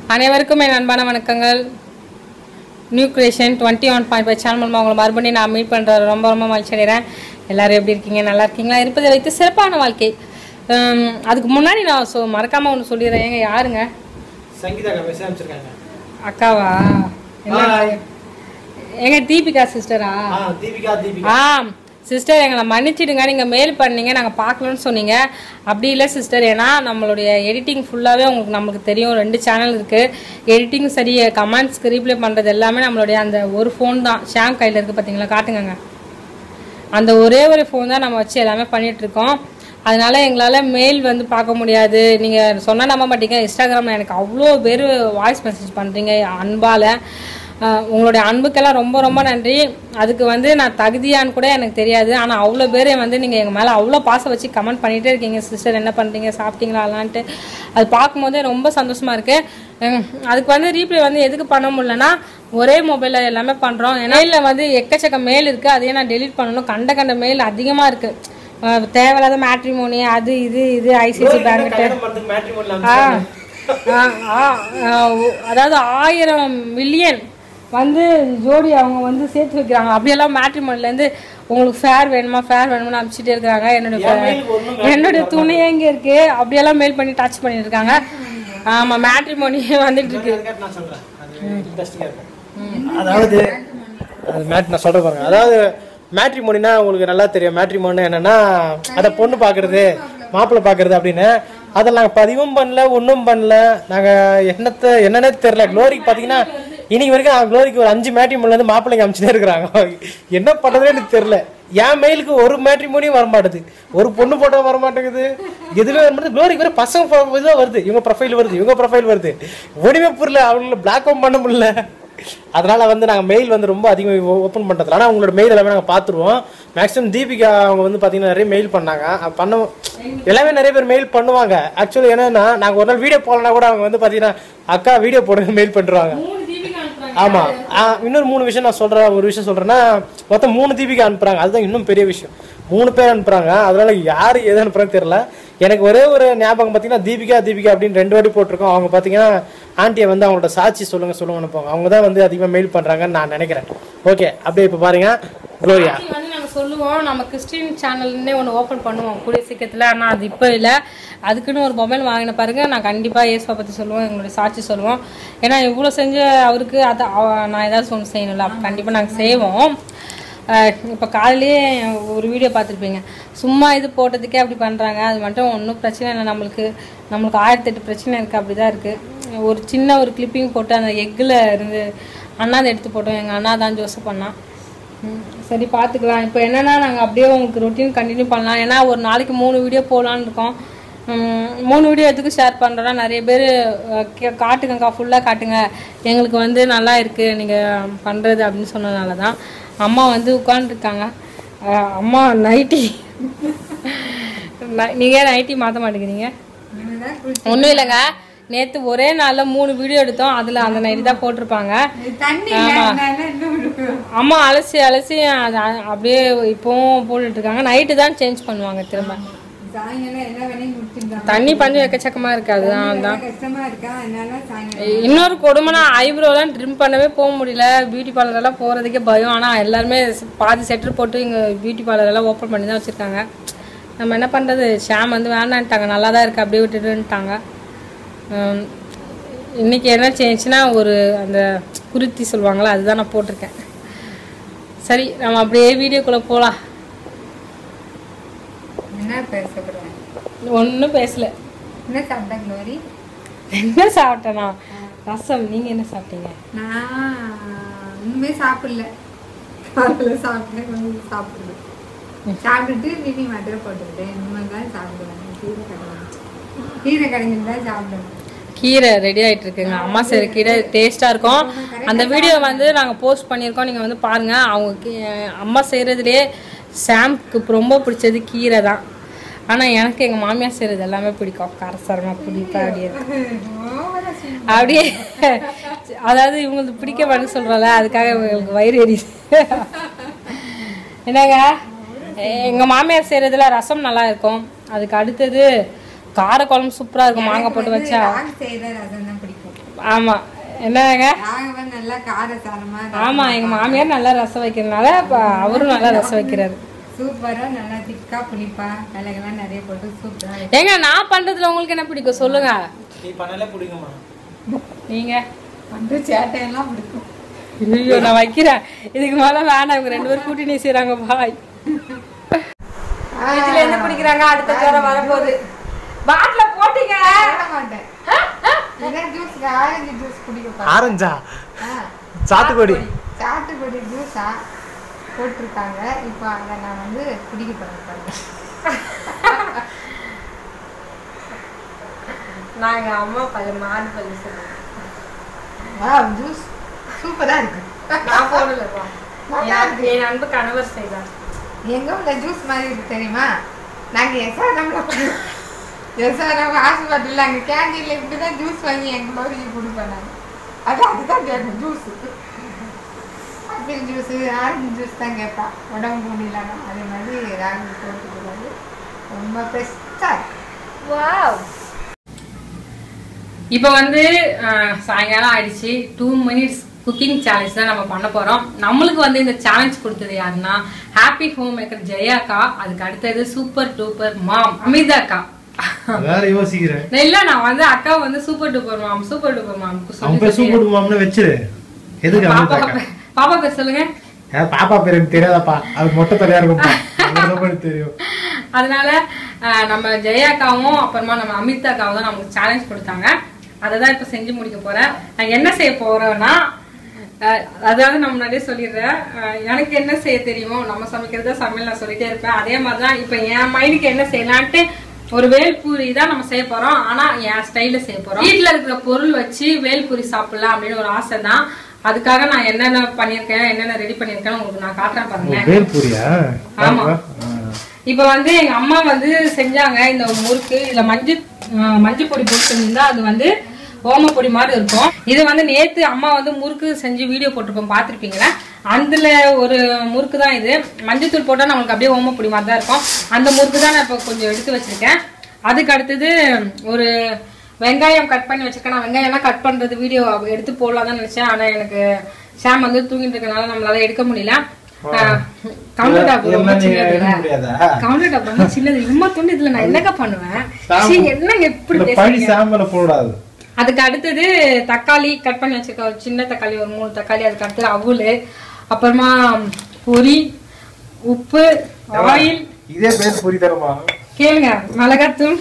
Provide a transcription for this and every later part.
அனைவருக்கும் என் அன்பான வணக்கங்கள் new creation twenty one point five channel மூலமாக உங்களை மறுபடியும் நான் மீட் பண்ணுறது ரொம்ப ரொம்ப மகிழ்ச்சி அடைகிறேன் எல்லாரும் எப்படி இருக்கீங்க நல்லா இருக்கீங்களா இருப்பதை வைத்து சிறப்பான வாழ்க்கை உம், அதுக்கு முன்னாடி நான் சொ மறக்காமல் ஒன்று சொல்லிடுறேன் ஏங்க யாருங்க சங்கீதா மெசேஜ் அனுப்பிச்சிருக்காங்க அக்காவா என்ன எங்க தீபிகா சிஸ்டரா ஆ தீபிகா தீபிகா ஆ சிஸ்டர் எங்களை மன்னிச்சிடுங்க நீங்கள் மெயில் பண்ணீங்க நாங்கள் பார்க்கலன்னு சொன்னீங்க அப்படி இல்லை சிஸ்டர் ஏன்னா நம்மளுடைய எடிட்டிங் ஃபுல்லாகவே உங்களுக்கு நம்மளுக்கு தெரியும் ரெண்டு சேனல் இருக்குது எடிட்டிங் சரி கமெண்ட்ஸ்க்கு ரீப்ளை பண்ணுறது எல்லாமே நம்மளுடைய அந்த ஒரு ஃபோன் தான் ஷாம் கையில் இருக்குது பார்த்தீங்களா காட்டுங்கங்க அந்த ஒரே ஒரு ஃபோன் தான் நம்ம வச்சு எல்லாமே பண்ணிட்டு இருக்கோம் அதனால எங்களால் மெயில் வந்து பார்க்க முடியாது நீங்கள் சொன்னால் நம்ப மாட்டீங்க இன்ஸ்டாகிராமில் எனக்கு அவ்வளோ பேர் வாய்ஸ் மெசேஜ் பண்ணுறீங்க அன்பால் அஹ் உங்களுடைய அன்புக்கெல்லாம் ரொம்ப ரொம்ப நன்றி அதுக்கு வந்து நான் தகுதியான்னு கூட எனக்கு தெரியாது ஆனால் அவ்வளோ பேர் வந்து நீங்கள் எங்கள் மேலே அவ்வளோ பாசம் வச்சு கமெண்ட் பண்ணிகிட்டே இருக்கீங்க சிஸ்டர் என்ன பண்ணுறீங்க சாப்பிட்டீங்களாலான்ட்டு அது பார்க்கும்போதே ரொம்ப சந்தோஷமாக இருக்குது அதுக்கு வந்து ரீப்ளை வந்து எதுக்கு பண்ண முடியலன்னா ஒரே மொபைலில் எல்லாமே பண்ணுறோம் மெயிலில் வந்து எக்கச்சக்க மெயில் இருக்குது அதையே நான் டெலீட் பண்ணணும் கண்ட கண்ட மெயில் அதிகமாக இருக்குது தேவையில்லாத மேட்ரிமோனி அது இது இது ஐசிசி பேங்க் கல்யாணம் பண்றதுக்கு மேட்ரிமோனில ஆ, ஆ, ஆ, ஆ, ஒ- அதாவது ஆயிரம் மில்லியன் வந்து ஜோடி அவங்க வந்து சேர்த்து வைக்கிறாங்க அப்படியெல்லாம் மேட்ரிமோனிலேருந்து உங்களுக்கு ஃபேர் வேணுமா ஃபேர் வேணுமா அனுப்பிச்சிட்டே இருக்கிறாங்க என்னோட mail ஒண்ணும் என்னோட துணி எங்கே இருக்கு அப்படியெல்லாம் மெயில் பண்ணி டச் பண்ணிட்டு இருக்காங்க ஆமா மேட்ரிமோனி வந்துட்டு இருக்கு அதுக்காக நான் சொல்றேன் அது இன்ட்ரெஸ்டிங்கா இருக்கும் அதாவது அது மேட் நான் சொல்றேன் பாருங்க அதாவது மேட்ரிமோனினா உங்களுக்கு நல்லா தெரியும் மேட்ரிமோனி என்னன்னா அத பொண்ணு பாக்குறது மாப்பிள்ளை பாக்குறது அப்படின்னு அதில் நாங்கள் பதிவும் பண்ணல ஒன்றும் பண்ணல நாங்கள் என்னத்தை என்னன்னே தெரில க்ளோரிக்கு பார்த்தீங்கன்னா இன்னைக்கு வரைக்கும் க்ளோரிக்கு ஒரு அஞ்சு மேட்ரிமோனில் வந்து மாப்பிள்ளைங்க அமைச்சுட்டே இருக்கிறாங்க என்ன பண்ணுறதுன்னு எனக்கு தெரில என் மெயிலுக்கு ஒரு மேட்ரிமோனியும் வர மாட்டேது ஒரு பொண்ணு போட்டோ வர மாட்டேங்குது எதுவுமே வர மாட்டேங்குது க்ளோரிக்கு வர பசங்க pho- இதுதான் வருது இவங்க ப்ரொஃபைல் வருது இவங்க ப்ரொஃபைல் வருது ஒன்றுமே புரியல அவங்கள பிளாக்அவுட் பண்ண முடியல அதனால வந்து நாங்கள் மெயில் வந்து ரொம்ப அதிகமாக ஓப்பன் பண்ணுறதுல ஆனால் உங்களோட மெயில் எல்லாமே நாங்கள் பார்த்துருவோம் மேக்ஸிமம் தீபிகா அவங்க வந்து பார்த்தீங்கன்னா நிறைய மெயில் பண்ணாங்க அது பண்ண எல்லாமே நிறைய பேர் மெயில் பண்ணுவாங்க ஆக்சுவலி என்னன்னா நாங்கள் ஒரு நாள் வீடியோ போடலனா கூட அவங்க வந்து பார்த்தீங்கன்னா அக்கா வீடியோ போடுங்க மெயில் பண்ணுறாங்க ஆமா ஆ, இன்னொரு மூணு விஷயம் நான் சொல்றேன் ஒரு விஷயம் சொல்றேன்னா மொத்தம் மூணு தீபிகா அனுப்புறாங்க அதுதான் இன்னும் பெரிய விஷயம் மூணு பேர் அனுப்புறாங்க அதனால யாரு எது அனுப்புறாங்க தெரியல எனக்கு ஒரே ஒரு ஞாபகம் பார்த்தீங்கன்னா தீபிகா தீபிகா அப்படின்னு ரெண்டு வாட்டி போட்டிருக்கோம் அவங்க பார்த்தீங்கன்னா ஆண்டியை வந்து அவங்களோட சாட்சி சொல்லுங்க சொல்லுங்க அனுப்புவாங்க அவங்க தான் வந்து அதிகமாக மெயில் பண்றாங்கன்னு நான் நினைக்கிறேன் ஓகே அப்படியே இப்போ பாருங்க குளோரியா இது வந்து நாங்கள் சொல்லுவோம் நம்ம கிறிஸ்டின் சேனல்னே ஒன்று ஓப்பன் பண்ணுவோம் கூடிய சீக்கிரத்தில் ஆனால் அது இப்போ இல்லை அதுக்குன்னு ஒரு மொபைல் வாங்கின பாருங்க நான் கண்டிப்பாக இயேசுவை பற்றி சொல்லுவோம் எங்களுடைய சாட்சி சொல்லுவோம் ஏன்னா இவ்வளோ செஞ்ச அவருக்கு அதை அவ- நான் ஏதாவது ஒன்று செய்யணும்ல அப்போ கண்டிப்பாக நாங்கள் செய்வோம் இப்போ காலையிலேயே ஒரு வீடியோ பார்த்துருப்பீங்க சும்மா இது போட்டதுக்கே அப்படி பண்ணுறாங்க அது மட்டும் ஒன்றும் பிரச்சனை இல்லை நம்மளுக்கு நம்மளுக்கு ஆயிரத்தெட்டு பிரச்சனை இருக்குது அப்படி தான் இருக்குது ஒரு சின்ன ஒரு கிளிப்பிங் போட்டு அந்த எக்கில் இருந்து அண்ணா அதை எடுத்து போட்டோம் எங்கள் அண்ணா தான் ஜோசப் அண்ணா ம், சரி பார்த்துக்கலாம் இப்போ என்னன்னா நாங்கள் அப்படியே உங்களுக்கு ரொட்டீன் கண்டினியூ பண்ணலாம் ஏன்னா ஒரு நாளைக்கு மூணு வீடியோ போகலான்னு இருக்கோம் ம், மூணு வீடியோ எதுக்கு ஷேர் பண்ணுறோன்னா நிறைய பேர் காட்டுங்கக்கா ஃபுல்லாக காட்டுங்க எங்களுக்கு வந்து நல்லா இருக்குது நீங்கள் பண்ணுறது அப்படின்னு சொன்னதுனால தான் அம்மா வந்து உட்காந்துருக்காங்க அம்மா நைட்டி நீங்கள் நைட்டி மாற்ற மாட்டேங்கிறீங்க ஒன்றும் இல்லைங்க நேற்று ஒரே நாளில் மூணு வீடியோ எடுத்தோம் அதில் அந்த நைட்டி தான் போட்டிருப்பாங்க அம்மா அலசி அலசி அது அ- அப்படியே இப்போவும் போட்டுட்டு இருக்காங்க நைட்டு தான் சேஞ்ச் பண்ணுவாங்க திரும்ப சாயங்காலம் எல்லா வேலையும் முடிச்சிருந்தாங்க தண்ணி பஞ்சம் எக்கச்சக்கமா இருக்கு அதுதான் தான் கஷ்டமா இருக்கா அதனால சாயங்காலம் இன்னொரு கொடுமைனா ஐப்ரோலாம் ட்ரிம் பண்ணவே போக முடியல பியூட்டி பார்லர் எல்லாம் போறதுக்கே பயம் ஆனா எல்லாருமே ஸ்- பாதி செட்டர் போட்டு இங்க பியூட்டி பார்லர் எல்லாம் ஓப்பன் பண்ணி தான் வச்சிருக்காங்க நம்ம என்ன பண்றது ஷாம் வந்து வேணான்ட்டாங்க நல்லா தான் இருக்கு அப்படியே விட்டுட்டுன்ட்டாங்க உம், இன்னைக்கு என்ன சேஞ்சுனா ஒரு அந்த குருத்தி சொல்லுவாங்களா அதுதான் நான் போட்டிருக்கேன் சரி நம்ம அப்படியே வீடியோக்குள்ள போலாம் என்ன பேசப்படுறேன் ஒன்றும் பேசல என்ன சாப்பிட்டா க்ளோரி என்ன சாப்பிட்டேனா ரசம் நீங்க என்ன சாப்பிட்டீங்க நான் ஒண்ணுமே சாப்பிடல காலையில் சாப்பிட்டேன் கொஞ்சம் சாப்பிடல சாப்பிட்டுட்டு பிபி மாத்திரை போட்டுக்கிட்டேன் இனிமேல் தான் சாப்பிடுவேன் கீரை கடைஞ்சி கீரை கடைஞ்சி தான் சாப்பிடுவேன் கீரை ரெடி ஆயிட்டு இருக்குங்க அம்மா செய்கிற கீரை டேஸ்ட்டாக இருக்கும் அந்த வீடியோ வந்து நாங்கள் போஸ்ட் பண்ணியிருக்கோம் நீங்கள் வந்து பாருங்கள் அவங்க கீ- அம்மா செய்கிறதுலே சாம்க்கு ரொம்ப பிடிச்சது கீரை தான் ஆனால் எனக்கு எங்கள் மாமியார் செய்கிறது எல்லாமே பிடிக்கும் காரசாரமாக பிடிப்பா அப்படியே அப்படியே அதாவது இவங்களுக்கு பிடிக்க மாட்டேன்னு சொல்கிறல அதுக்காக இவங்களுக்கு வயிறு எரியுது என்னங்க எங்கள் மாமியார் செய்கிறதுல ரசம் நல்லா இருக்கும் அதுக்கு அடுத்தது கார குழம்பு சூப்பராக இருக்கும் மாங்காய் போட்டு வச்சா ராகு செய்கிற ரசம் தான் பிடிக்கும் ஆமா என்னங்க நாங்க வந்து நல்லா காரசாரமா ஆமா எங்க மாமியார் நல்லா ரசம் வைக்கிறதுனால இப்ப அவரும் நல்லா ரசம் வைக்கிறாரு சூப்பரா நல்லா திக்கா புளிப்பா மிளகெல்லாம் நிறைய போட்டு சூப்பரா ஏங்க நான் பண்றதுல உங்களுக்கு என்ன பிடிக்கும் சொல்லுங்க நீ பண்ணாலே பிடிக்குமா நீங்க வந்து சேட்டையெல்லாம் பிடிக்கும் ஐயோ நான் வைக்கிறேன் இதுக்கு மேல வேணாம் இவங்க ரெண்டு பேரும் கூட்டி நீ செய்றாங்க பாய் இதுல என்ன குடிக்கிறாங்க அடுத்த ஜுரம் வரப்போகுது பாட்டில போட்டீங்க போட மாட்டேன் இதான் ஜூஸ் ஆரஞ்சு ஜூஸ் குடிக்கப்பா ஆரஞ்சா சாத்துக்குடி சாத்துக்குடி ஜூஸா போட்டிருக்காங்க இப்போ அதை நான் வந்து குடிக்க போறேன் நான் எங்க அம்மா பையன் மாடு பையன் சொல்லுவேன் வா ஜூஸ் சூப்பரா இருக்கு நான் போடலப்பா நல்லா இருக்கு. என் அன்பு கணவர் செய்தார் எங்க உள்ள ஜூஸ் மாதிரி இருக்கு தெரியுமா நாங்க எஸ்ஆர்எம்ல எஸ்ஆர்எம் ஹாஸ்பிட்டல்ல அங்க கேண்டீன்ல இப்படிதான் ஜூஸ் வாங்கி எங்களோட கொடுப்பேன் நான் அது அதுதான் கேட்கும் juice apple juice orange juice தான் கேட்பா உடம்பு முடியலன்னா அதே மாதிரி ராகி போட்டுக்கிறது ரொம்ப பெஸ்டா இருக்கு வாவ் இப்போ வந்து அஹ், சாயங்காலம் ஆயிடுச்சு டூ மினிட்ஸ் குக்கிங் சேலஞ்ச் தான் நம்ம பண்ண போறோம் நம்மளுக்கு வந்து இந்த சேலஞ்ச் கொடுத்தது யாருன்னா ஹாப்பி ஹோம் மேக்கர் ஜெயாக்கா அதுக்கு அடுத்தது சூப்பர் டூப்பர் மாம் அமிதாக்கா வேற யோசிக்கிறேன் இல்ல நான் வந்து அக்கா வந்து super duper mom super duper மாம்க்கு அவன் பேர் சொல்லி சூப்பர் மாம்னு வச்சிரு எதுக்கு பாப்பா அமிதாக்கா பாப்பா பேர் சொல்லுங்க ஏன் பாப்பா பேர் எனக்கு தெரியாதாப்பா அது மொட்டை தலையா இருக்கும்ப்பா அவ்வளவுதான் எனக்கு தெரியும் அதனால அஹ், நம்ம ஜெயாக்காவும் அப்புறமா நம்ம அமிதாக்காவும் தான் நமக்கு சேலஞ்ச் கொடுத்தாங்க அதை தான் இப்போ செஞ்சு முடிக்க போறேன் நான் என்ன செய்ய போறேன்னா அஹ், அதாவது நான் முன்னாடியே சொல்லிடுறேன் அஹ், எனக்கு என்ன செய்ய தெரியுமோ நம்ம சமைக்கிறத சமையல் நான் சொல்லிட்டே இருப்பேன் அதே மாதிரி தான் இப்போ என் மைண்டுக்கு என்ன செய்யலான்ட்டு ஒரு வேல்பூரி தான் நம்ம செய்ய போறோம் ஆனா என் ஸ்டைல்ல செய்ய போறோம் வீட்ல இருக்கிற பொருள் வச்சு வேல்பூரி சாப்பிடலாம் அப்படின்னு ஒரு ஆசை தான் அதுக்காக நான் என்னென்ன பண்ணியிருக்கேன் என்னென்ன ரெடி பண்ணியிருக்கேன்னு உங்களுக்கு நான் காட்டுறேன் பாருங்களேன் வேல்பூரியா ஆமா. இப்ப வந்து எங்க அம்மா வந்து செஞ்சாங்க இந்த முறுக்கு இதுல மஞ்சள் அஹ், மஞ்சள் பொடி போட்டு செஞ்சிருந்தா அது வந்து ஓமப்பொடி மாதிரி இருக்கும் இது வந்து நேத்து அம்மா வந்து முறுக்கு செஞ்சு வீடியோ போட்டிருப்போம் பார்த்திருப்பீங்களா அதுல ஒரு முறுக்கு தான் இது மஞ்சத்தூள் போட்டா நம்மளுக்கு அப்படியே ஓமப்பொடி மாதிரி தான் இருக்கும் அந்த முறுக்கு தான் நான் இப்போ கொஞ்சம் எடுத்து வச்சிருக்கேன் அதுக்கு அடுத்தது ஒரு வெங்காயம் கட் பண்ணி வச்சிருக்கேன் நான் வெங்காயம்லாம் கட் பண்றது வீடியோ எடுத்து போடலாம் தான் நினைச்சேன் ஆனா எனக்கு ஷாம் வந்து தூங்கிட்டு இருக்கனால நம்மளால எடுக்க முடியல கவுண்டர் டாப் ரொம்ப என்ன நீங்க சின்னது எடுக்க முடியாதா கவுண்டர் டாப் ரொம்ப சின்னது இம்மா துண்டு இதுல நான் என்னக்கா பண்ணுவேன் சீ, என்னங்க இப்படி இந்த பேசுறீங்க? பழி சாம்பல போடாது அதுக்கு அடுத்தது தக்காளி கட் பண்ணி வச்சிருக்க ஒரு சின்ன தக்காளி ஒரு மூணு தக்காளி அதுக்கு அடுத்தது அவுல் அப்புறமா பொரி உப்பு ஆயில் இதே பேர் புரி தருமா கேளுங்க மிளகாத்தூள்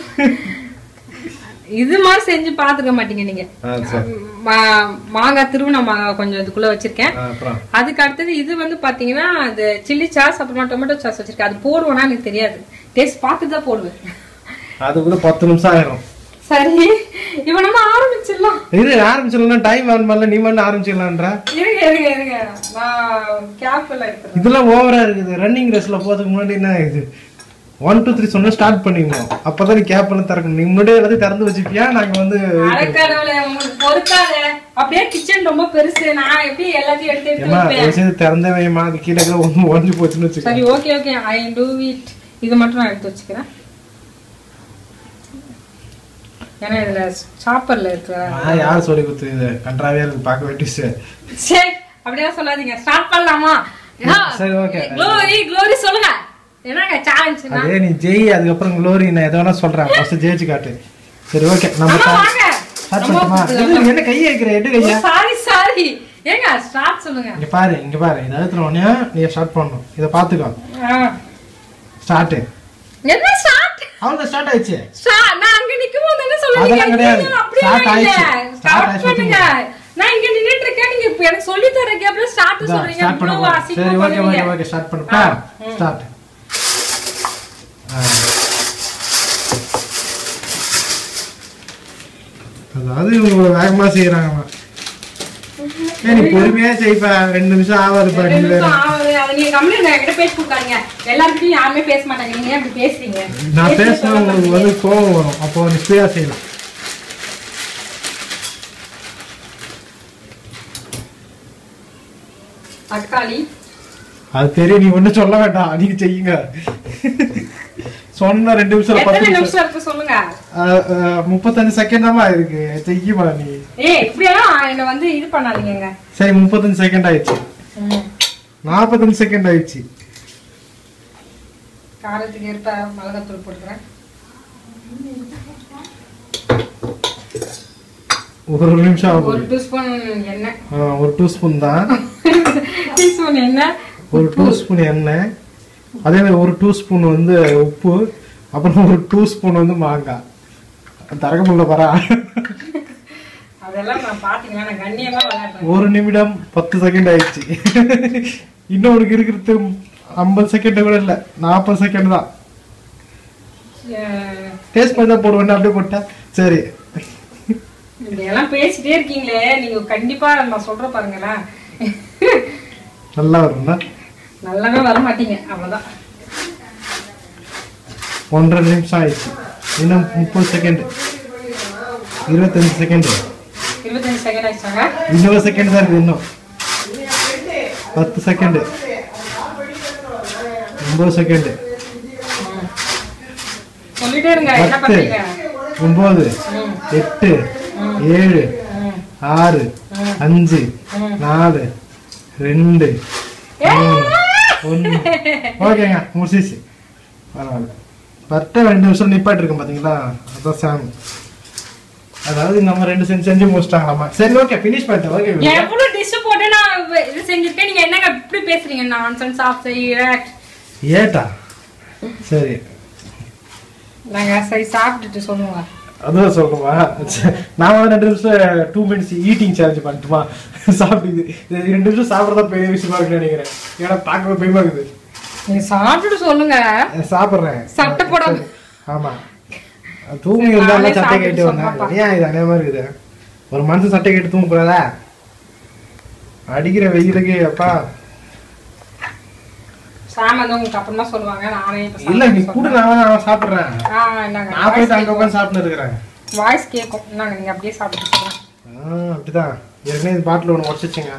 இது மாதிரி செஞ்சு பாத்துக்க மாட்டீங்க நீங்க மா- மாங்காய் திருவுண மாங்காய் கொஞ்சம் இதுக்குள்ள வச்சிருக்கேன் அப்புறம் அதுக்கு அடுத்தது இது வந்து பாத்தீங்கன்னா அது சில்லி சாஸ் அப்புறமா டொமேட்டோ சாஸ் வச்சிருக்கேன் அது போடுவேனா எனக்கு தெரியாது டேஸ்ட் பார்த்து தான் போடுவேன் அது கூட பத்து நிமிஷம் ஆயிரும் சரி இப்ப நம்ம ஆரம்பிச்சிடலாம் இது ஆரம்பிச்சிடலாம் டைம் வேணும் பண்ணல நீ மட்டும் ஆரம்பிச்சிடலான்ற இருங்க இருங்க இருங்க நான் கேப்ல இருக்கிறேன் இதெல்லாம் ஓவரா இருக்குது ரன்னிங் ரேஸ்ல போறதுக்கு முன்னாடி என்ன இது ஒன் டூ த்ரீ சொன்னா ஸ்டார்ட் பண்ணிக்கணும் அப்பதான் நீ கேப் பண்ண திறக்கணும் நீ முன்னாடியே எல்லாத்தையும் திறந்து வச்சுப்பியா நாங்க வந்து அடக்கடவுளே உங்களுக்கு பொறுக்காத அப்படியே கிச்சன் ரொம்ப பெருசு நான் எப்படி எல்லாத்தையும் எடுத்து எடுத்து ஏமா வைப்பேன் தயவு செய்து திறந்த வைமா அது கீழே இருக்கிற ஒண்ணு உடஞ்சு போச்சுன்னு வச்சுக்கோ சரி okay okay I do it இது மட்டும் நான் எடுத்து வச்சுக்கிறேன் ஏன்னா இதுல சாப்பர்ல இருக்கிற நான் யார் சொல்லி கொடுத்து இது கன்றாவே இருக்கு பார்க்க வேண்டியது சரி அப்படியே சொல்லாதீங்க ஸ்டார்ட் பண்ணலாமா சரி, okay. க்ளோரி க்ளோரி சொல்லுங்க என்னங்க சேலஞ்ச் அதே நீ ஜெய் அதுக்கப்புறம் க்ளோரி நான் எதை வேணா சொல்றேன் ஃபர்ஸ்ட் ஜெயிச்சு காட்டு சரி ஓகே நம்ம அம்மா வாங்க ஸ்டார்ட் பண்ணட்டுமா இது என்ன கையை வைக்கிற எட்டு கையா சாரி சாரி ஏங்க ஸ்டார்ட் சொல்லுங்க இங்க பாரு இங்க பாரு இதை அழுத்துன உடனே நீ ஸ்டார்ட் பண்ணணும் இதை பாத்துக்கோ ஆ. ஸ்டார்ட் என்ன ஸ்டார்ட் அவங்க ஸ்டார்ட் ஆயிடுச்சு ஸ்டார்ட் நான் அங்க நிக்கும் போது என்ன சொல்லுவீங்க அதெல்லாம் கிடையாது. இல்ல, அப்படியே Start இல்ல. ஆயிடுச்சு. Start Start ஆயிடுச்சு, பண்ணுங்க நான் இங்க நின்னுட்டு இருக்கேன் நீங்க இப்ப எனக்கு சொல்லி தர கேப்ல ஸ்டார்ட் சொல்றீங்க ஸ்டார்ட் பண்ண இவ்வளவு போறோம். அசிங்கமா சரி ஓகே ஓகே பண்ணுவீங்க. ஓகே ஸ்டார்ட் பண்ணப்பா ஸ்டார்ட் அதாவது இவங்க இவ்வளவு வேகமா செய்யறாங்க நீ பொறுமையா செய்ப்பா ரெண்டு நிமிஷம் ஆகாதுப்பா ரெண்டு நீ வேற நிமிஷம் ஆகுது. அது நீங்க கம்முனு இருங்க, என்கிட்ட பேசி கொடுக்காதீங்க. எல்லார்கிட்டயும் யாருமே பேச மாட்டாங்க நீங்க ஏன் இப்படி பேசுறீங்க நான் பேசி பேசினா சொல்ல உங்களுக்கு வந்து கோவம் வரும் அப்போ நீ ஸ்பீடா செய்யலாம் தக்காளி அது தெரியும் நீ ஒண்ணும் சொல்ல வேண்டாம் நீங்க செய்யுங்க சொன்ன ரெண்டு நிமிஷம் எத்தனை பத்து நிமிஷம் நிமிஷம் இருக்கு சொல்லுங்க அஹ், அஹ், முப்பத்தஞ்சு செகண்ட் தாமா இருக்கு செய்யுமா நீ ஏய் இப்படியெல்லாம் என்ன வந்து இது பண்ணாதீங்க சரி முப்பத்தஞ்சு செகண்ட் ஆயிடுச்சு நாற்பத்தஞ்சு செகண்ட் ஆயிடுச்சு காரத்துக்கு ஏற்ப மிளகாத்தூள் போட்டுக்கிறேன் ஒரு நிமிஷம் ஆகுது ஒரு டீஸ்பூன் எண்ணெய் ஆ, ஒரு டூ ஸ்பூன் தான் டீஸ்பூன் எண்ணெய் ஒரு டூ ஸ்பூன் எண்ணெய் அதே மாதிரி ஒரு டூ ஸ்பூன் வந்து உப்பு அப்புறம் ஒரு டூ ஸ்பூன் வந்து மாங்காய் தரக முடியல பரா அதெல்லாம் நான் பாத்தீங்களா நான் கண்ணியமா விளையாடுறேன் ஒரு நிமிடம் பத்து செகண்ட் ஆயிடுச்சு இன்னும் உனக்கு இருக்கிறது ஐம்பது செகண்ட் கூட இல்லை நாற்பது செகண்ட் தான் அஹ், டேஸ்ட் பண்ணி தான் போடுவேன் அப்படியே போட்டேன் சரி இப்படியெல்லாம் பேசிட்டே இருக்கீங்களே நீங்க கண்டிப்பா நான் சொல்ற பாருங்களேன் நல்லா வரும்னா நல்லாவே வர மாட்டீங்க அவ்வளவுதான் ஒன்றரை நிமிஷம் ஆயிடுச்சு இன்னும் முப்பது செகண்ட் இருபத்தஞ்சு செகண்ட் இருபத்தஞ்சு செகண்ட் ஆயிடுச்சாங்க இன்னொரு செகண்ட் தான் இருக்குது இன்னும் பத்து செகண்ட் ஒன்பது செகண்ட் சொல்லிட்டே இருங்க என்ன பத்து பண்றீங்க ஒன்பது எட்டு ஏழு ஆறு அஞ்சு நாலு ரெண்டு மூணு ஒன்று ஓகேங்க முடிச்சிச்சு பரவாயில்ல கரெக்டாக ரெண்டு நிமிஷம் நிப்பாட்டு இருக்கேன் பார்த்தீங்களா அதான் சாமி அதாவது நம்ம ரெண்டு செஞ்சு செஞ்சு முடிச்சிட்டாங்களாமா சரி ஓகே ஃபினிஷ் பண்ணிட்டேன் ஓகே எவ்வளவு டிஷ் போட்டு நான் வ- இது செஞ்சிருக்கேன் நீங்க என்னங்க இப்படி பேசுறீங்க நான்சென்ஸ் ஆஃப் செய்யறேன் ஏட்டா சரி நாங்க சரி சாப்பிட்டுட்டு சொல்லுங்க அதுதான் சொல்லணுமா சரி. நான் வந்து ரெண்டு நிமிஷம் டூ மினிட்ஸ் ஈட்டிங் சேலஞ்ச் பண்ணட்டுமா சாப்பிடுது இது ரெண்டு நிமிஷம் சாப்பிட்றதா பெரிய விஷயமா இருக்குன்னு நினைக்கிறேன் ஏன்னா பார்க்கவே பயமா இருக்குது நீங்க சாப்பிட்டுட்டு சொல்லுங்க நான் சாப்பிட்றேன் சட்டை போடாம. ஆமா தூங்கி இருந்தாலும் நானே சட்டை சாப்பிட்டு கேட்டு வந்தேன் சொன்னேன்ப்பா. ஏன் இது அதே மாதிரி இருக்குது ஒரு மனுஷன் சட்டை கேட்டு தூங்க கூடாதா அடிக்கிற வெயிலுக்கு அப்பா சாம வந்து உங்களுக்கு அப்புறமா சொல்லுவாங்க நானே இப்ப இல்ல நீ கூட நான் நான் சாப்பிடுறேன் ஆ என்னங்க நான் போயிட்டு அங்க உட்காந்து சாப்பிட்டு இருக்கிறேன் வாய்ஸ் கேட்கும் என்னங்க நீங்க அப்படியே சாப்பிட்டு சொல்லுங்க ஆ, அப்படிதான் ஏற்கனவே இது பாட்டில் ஒன்று உடச்சிச்சுங்க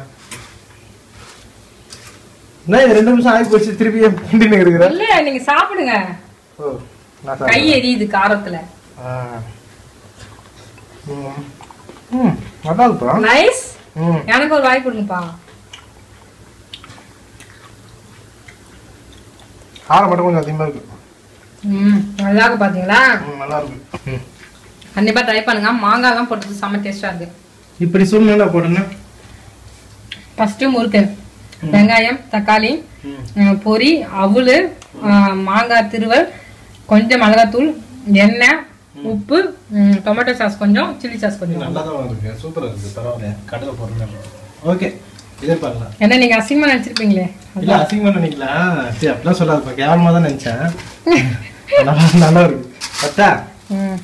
என்ன இது ரெண்டு நிமிஷம் ஆகி போச்சு திருப்பி ஏன் கிண்டின்னு இருக்கிற இல்ல நீங்க சாப்பிடுங்க ஓ நான் கை சாப்பிடுறேன். எரியுது காரத்துல ஆ. ம். ம் நல்லா இருக்குப்பா நைஸ் ம் எனக்கு ஒரு வாய் கொடுங்கப்பா காரம் மட்டும் கொஞ்சம் அதிகமாக இருக்கு ம் நல்லா இருக்கு பாத்தீங்களா ம், நல்லா இருக்கு ம். கண்டிப்பா ட்ரை பண்ணுங்க மாங்காய்லாம் போட்டது செம்ம டேஸ்டா இருக்கு இப்படி சூழ்நிலை போட்டேன்னா ஃபர்ஸ்ட் முறுக்கு வெங்காயம் தக்காளி ம். அஹ், பொரி அவுள் அஹ், மாங்காய் திருவல் கொஞ்சம் மிளகாத்தூள் எண்ணெய் உப்பு ம், டொமேட்டோ சாஸ் கொஞ்சம் சில்லி சாஸ் கொஞ்சம் நல்லா தான் இருக்கு சூப்பராக இருக்கு பரவாயில்ல கடலை போடுறேன் ஓகே இதே பண்ணலாம் என்ன நீங்க அசிங்கமா நினைச்சிருப்பீங்களே இல்ல அசிங்கமா நினைக்கலாம் சரி அப்படிலாம் சொல்லாதுப்பா கேவலமா தான் நினைச்சேன் நல்லா நல்லா இருக்கு பத்தா ம்.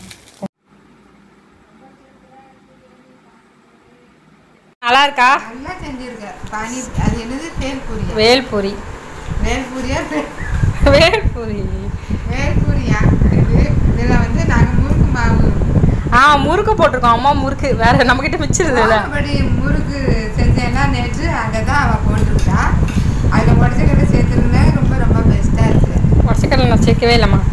நல்லா இருக்கா நல்லா செஞ்சிருக்க பானி அது என்னது பேல்பூரியா வேல்பூரி வேல்பூரியா பே- வேல்பூரி வேல்பூரியா இது இதுல வந்து நாங்க முறுக்கு மாவு ஆ முறுக்கு போட்டிருக்கோம் அம்மா முறுக்கு வேற நம்ம கிட்ட மிச்சிருது இல்ல அப்படி முறுக்கு செஞ்சேன்னா நேற்று அங்கே தான் அவள் போட்டுருக்கா அதில் உடச்சக்கடை சேர்த்துருந்தேன் ரொம்ப ரொம்ப பெஸ்ட்டாக இருக்கு உடச்சக்கடலை நான் சேர்க்கவே இல்லைம்மா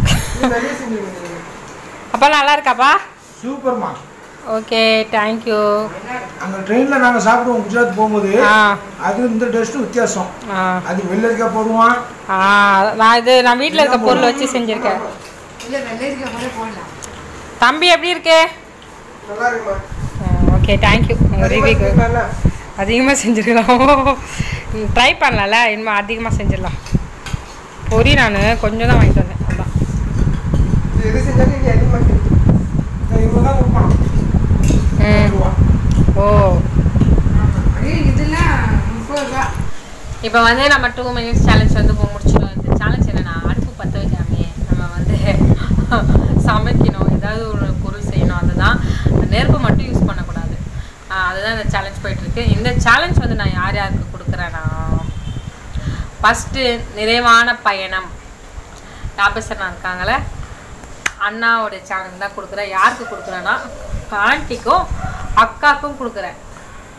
அப்பா நல்லா இருக்காப்பா சூப்பர்மா ஓகே தேங்க்யூ அங்க ட்ரெயின்ல நாங்க சாப்பிடுவோம் குஜராத் போகும்போது ஆ அது இந்த டேஸ்ட்டும் வித்தியாசம் ஆ அது வெள்ளரிக்காய் போடுவான் ஆ நான் இது நான் வீட்டில் இருக்க பொருள் வச்சு செஞ்சுருக்கேன் இல்லை வெள்ளரிக்காய் கூட போடலாம் தம்பி எப்படி இருக்கு நல்லா இருக்குமா ஓகே தேங்க்யூ உங்கள் ரிவ்யூக்கு அதிகமாக செஞ்சுருக்கலாம் ட்ரை பண்ணலாம்ல இனிமேல் அதிகமாக செஞ்சிடலாம் பொரி நான் கொஞ்சம் தான் வாங்கிட்டு வந்தேன் அதான் எது செஞ்சாலும் இங்கே அதிகமாக இவ்வளோ தான் கொடுப்பான் ம் ஓ ஐயோ இதெல்லாம் முப்பது ரூபா இப்போ வந்து நம்ம டூ மினிட்ஸ் சேலஞ்ச் வந்து இப்போ முடிச்சிடும் இந்த சேலஞ்ச் என்னன்னா அடுப்பு பற்ற வைக்காமே நம்ம வந்து சமைக்கணும் ஏதாவது ஒரு பொருள் செய்யணும் அதுதான் நெருப்பு மட்டும் யூஸ் பண்ணக்கூடாது ஆஹ் அதுதான் இந்த சேலஞ்ச் போயிட்டுருக்கு இந்த சேலஞ்ச் வந்து நான் யார் யாருக்கு கொடுக்குறேன்னா ஃபஸ்ட்டு நிறைவான பயணம் டாபசனா இருக்காங்களே அண்ணாவோட சேனல் தான் கொடுக்குறேன் யாருக்கு கொடுக்குறேன்னா ஆண்டிக்கும் அக்காக்கும் கொடுக்குறேன்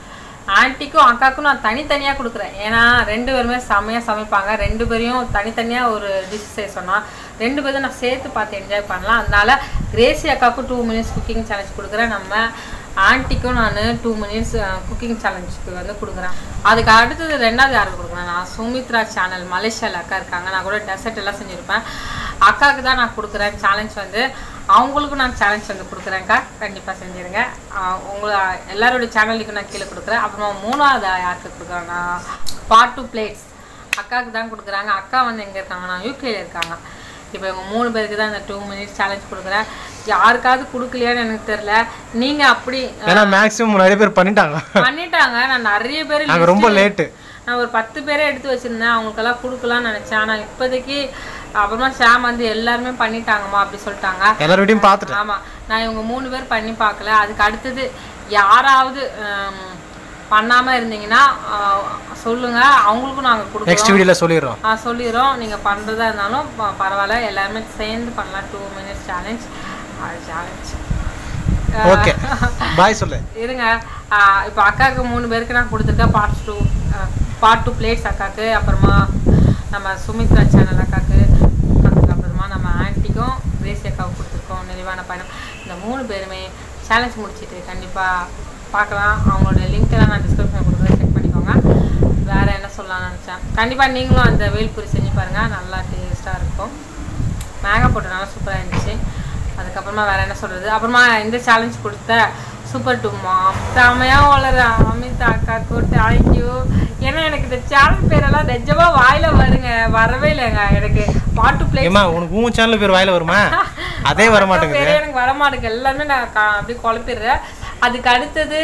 ஆன்ட்டிக்கும் அக்காவுக்கும் நான் தனித்தனியாக கொடுக்குறேன் ஏன்னா ரெண்டு பேருமே செம்மையாக சமைப்பாங்க ரெண்டு பேரையும் தனித்தனியாக ஒரு டிஷ் செய்ய சொன்னால் ரெண்டு பேரும் நான் சேர்த்து பார்த்து என்ஜாய் பண்ணலாம் அதனால கிரேசி அக்காவுக்கும் டூ மினிட்ஸ் குக்கிங் சேலஞ்ச் கொடுக்குறேன் நம்ம ஆன்ட்டிக்கும் நான் டூ மினிட்ஸ் குக்கிங் சேலஞ்சுக்கு வந்து கொடுக்குறேன் அதுக்கு அடுத்தது ரெண்டாவது யாருக்கு கொடுக்குறேன் நான் சுமித்ரா சேனல் மலேசியாவில் அக்கா இருக்காங்க நான் கூட டெசர்ட் எல்லாம் செஞ்சுருப்பேன் அக்காவுக்கு தான் நான் கொடுக்குறேன் சேலஞ்ச் வந்து அவங்களுக்கும் நான் சேலஞ்ச் வந்து கொடுக்குறேன்க்கா கண்டிப்பாக செஞ்சிருங்க ஆஹ் உங்களை எல்லாரோட சேனலுக்கும் நான் கீழே கொடுக்குறேன் அப்புறமா மூணாவது யாருக்கு கொடுக்குறேன்னா பார்ட் டூ பிளேட்ஸ் அக்காவுக்கு தான் கொடுக்குறாங்க அக்கா வந்து எங்கே இருக்காங்கன்னா யூகேல இருக்காங்க இப்போ இவங்க மூணு பேருக்கு தான் இந்த டூ மினிட்ஸ் சேலஞ்ச் கொடுக்குறேன் யாருக்காவது கொடுக்கலையான்னு எனக்கு தெரில நீங்கள் அப்படி ஏன்னா மேக்ஸிமம் நிறைய பேர் பண்ணிட்டாங்க பண்ணிட்டாங்க நான் நிறைய பேர் நாங்க ரொம்ப லேட்டு நான் ஒரு பத்து பேரே எடுத்து வச்சிருந்தேன் அவங்களுக்கெல்லாம் கொடுக்கலாம்னு நினச்சேன் ஆனால் இப்போதைக்கு அப்புறமா ஷாம் வந்து எல்லாருமே பண்ணிட்டாங்கம்மா அப்படி சொல்லிட்டாங்க எல்லார் வீட்டையும் பார்த்துட்டேன் ஆமாம் நான் இவங்க மூணு பேர் பண்ணி பார்க்கல அதுக்கு அடுத்தது யாராவது ஹம், பண்ணாம இருந்தீங்கன்னா ஆஹ், சொல்லுங்க அவங்களுக்கும் நாங்கள் கொடுக்குறோம் நெக்ஸ்ட் வீடியோல சொல்லிடுறோம் ஆ சொல்லிடுறோம் நீங்கள் பண்ணுறதா இருந்தாலும் ப- பரவாயில்ல எல்லாருமே சேர்ந்து பண்ணலாம் two minutes challenge challenge okay bye சொல்லு இருங்க ஆ, இப்போ அக்காவுக்கு மூணு பேருக்கு நான் கொடுத்துருக்கேன் part two part two plates அக்காவுக்கு அப்புறமா நம்ம சுமித்ரா சேனல் அக்காவுக்கு அதுக்கப்புறமா நம்ம ஆன்ட்டிக்கும் கிரேசி அக்காவுக்கு கொடுத்துருக்கோம் நிறைவான பயணம் இந்த மூணு பேருமே சேலஞ்ச் முடிச்சிட்டு கண்டிப்பாக பார்க்கலாம் அவங்களோட லிங்க் எல்லாம் நான் டிஸ்கிரிப்ஷன் கொடுக்குறேன் செக் பண்ணிக்கோங்க வேறு என்ன சொல்லலாம்னு நினச்சேன் கண்டிப்பாக நீங்களும் அந்த வேல்பூரி செஞ்சு பாருங்கள் நல்லா டேஸ்ட்டாக இருக்கும் மேங்கா போட்டனால சூப்பராக இருந்துச்சு அதுக்கப்புறமா வேற என்ன சொல்றது அப்புறமா இந்த சேலஞ்ச் கொடுத்த சூப்பர் டூமா செமையா வளர அமித் அக்காக்கு தேங்க்யூ ஏன்னா எனக்கு இந்த சேனல் பேரெல்லாம் நிஜமா வாயில வருங்க வரவே இல்லைங்க எனக்கு பாட்டு பிளே ஏமா உனக்கு உன் சேனல் பேர் வாயில வருமா அதே வர மாட்டேங்குது பேரே எனக்கு வர மாட்டேங்குது எல்லாமே நான் கா- அப்படியே குழப்பிடுறேன் அதுக்கு அடுத்தது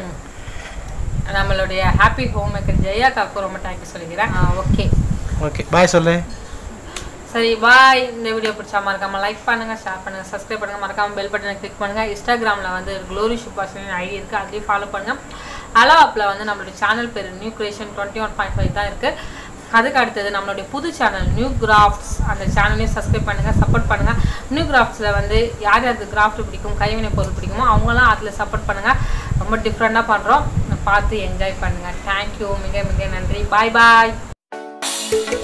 நம்மளுடைய ஹாப்பி ஹோம் மேக்கர் ஜெயாக்காவுக்கு ரொம்ப தேங்க்யூ சொல்லிக்கிறேன் ஓகே ஓகே பாய் சொல்லு சரி பாய் இந்த வீடியோ பிடிச்சா மறக்காம லைக் பண்ணுங்க ஷேர் பண்ணுங்க சப்ஸ்கிரைப் பண்ணுங்க மறக்காம பெல் பட்டனை கிளிக் பண்ணுங்க இன்ஸ்டாகிராமில் வந்து க்ளோரி ஷுப்பாஷன் ஐடி இருக்கு அதையும் ஃபாலோ பண்ணுங்க அலா ஆப்பில் வந்து நம்மளுடைய சேனல் பேர் new creation twenty one point five தான் இருக்கு அதுக்கு அடுத்தது நம்மளுடைய புது சேனல் நியூ கிராஃப்ட்ஸ் அந்த சேனலையும் சப்ஸ்கிரைப் பண்ணுங்க சப்போர்ட் பண்ணுங்க நியூ கிராஃப்ட்ஸில் வந்து யார் யாருக்கு கிராஃப்ட் பிடிக்கும் கைவினை பொருள் பிடிக்குமோ அவங்களாம் அதில் சப்போர்ட் பண்ணுங்க ரொம்ப டிஃப்ரெண்ட்டாக பண்ணுறோம் பார்த்து என்ஜாய் பண்ணுங்க தேங்க்யூ மிக மிக நன்றி பாய் பாய்